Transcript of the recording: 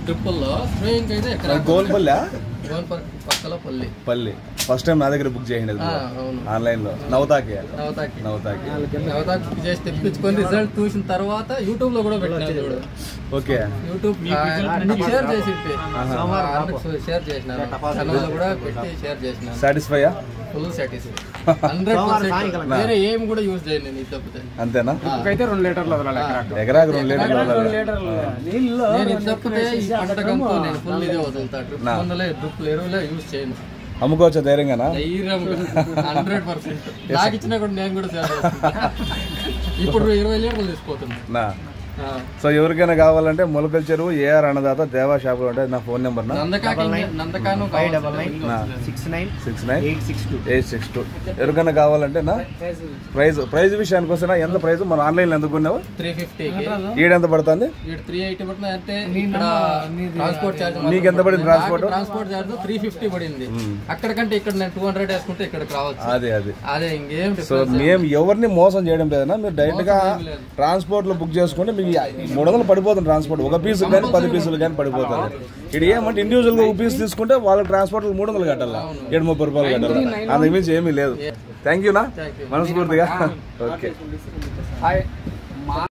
Triple లో spraying అయితే ఎక్కడ గోల్పల్లి గోల్ పర్- పక్కలో పల్లి పల్లి ఫస్ట్ టైం నా దగ్గర బుక్ చేయండి ఆ, అవును ఆన్లైన్ లో నవతాకి నవతాకి నవతాకి నవతాకి బుక్ చేసి తెప్పించుకొని రిజల్ట్ చూసిన తర్వాత యూట్యూబ్ లో కూడా పెట్టినా చూడు ఓకే యూట్యూబ్ నీకు షేర్ చేసి షేర్ చేసిన ఛానల్లో కూడా పెట్టి షేర్ చేసిన సాటిస్ఫైయా ఫుల్ సాటిస్ఫై హండ్రెడ్ పర్సెంట్ వేరే ఏం కూడా యూజ్ చేయండి నేను ఇది తప్పితే అంతేనా అయితే రెండు లీటర్లు వదలాలి ఎకరాకు ఎకరాకు రెండు లీటర్లు రెండు వదలాలి. లీటర్లు నీళ్ళు నేను ఇది తప్పితే ఈ పంటకంతా నేను ఫుల్ ఇదే వదులుతా డ్రిప్ మందులే డ్రిప్ ఎరువులే యూజ్ చేయను అమ్ముకోవచ్చా ధైర్యంగానా హండ్రెడ్ పర్సెంట్ నాకు ఇచ్చినా కూడా నేను కూడా సేవ చేస్తున్నా. ఇప్పుడు ఇరవై లీటర్లు తీసిపోతున్నా నా ఆ. సో ఎవరికైనా కావాలంటే మొలకల చెరువు ఏఆర్ అన్నదాత దేవా షాపులో ఉంటాయి నా ఫోన్ నెంబర్ నా నందకాకి నందకాను ఫైవ్ డబల్ నైన్ నా six nine six nine eight six two eight six two ఎవరికైనా కావాలంటే నా ప్రైజ్ ప్రైజ్ విషయానికి వస్తే ఎంత ప్రైజ్ మనం ఆన్లైన్లో ఎందుకు కొన్నావు త్రీ ఫిఫ్టీకి ఈడెంత పడుతుంది ఇక్కడ త్రీ ఎయిటీ పడుతుంది అంటే ఇక్కడ ట్రాన్స్పోర్ట్ చార్జ్ నీకు ఎంత పడింది transport transport charge three fifty పడింది అక్కడికంటే ఇక్కడ నేను టూ హండ్రెడ్ వేసుకుంటే ఇక్కడికి రావచ్చు అదే అది అదే ఇంకేం సో మేము ఎవరిని మోసం చేయడం లేదన్నా మీరు డైరెక్ట్ గా ట్రాన్స్పోర్ట్ లో బుక్ చేసుకుంటే మీకు మూడు వందలు పడిపోతుంది ట్రాన్స్పోర్ట్ ఒక పీసు కానీ పది పీసులు కానీ పడిపోతుంది ఇక్కడ ఏమంటే ఇండివిజువల్ గా ఒక పీస్ తీసుకుంటే వాళ్ళ ట్రాన్స్పోర్ట్ మూడు వందలు కట్టాలా ఏడు ముప్పై రూపాయలు కట్టాలా అంతకు మించి ఏమీ లేదు థ్యాంక్ యూ నా మనస్ఫూర్తిగా ఓకే హాయ్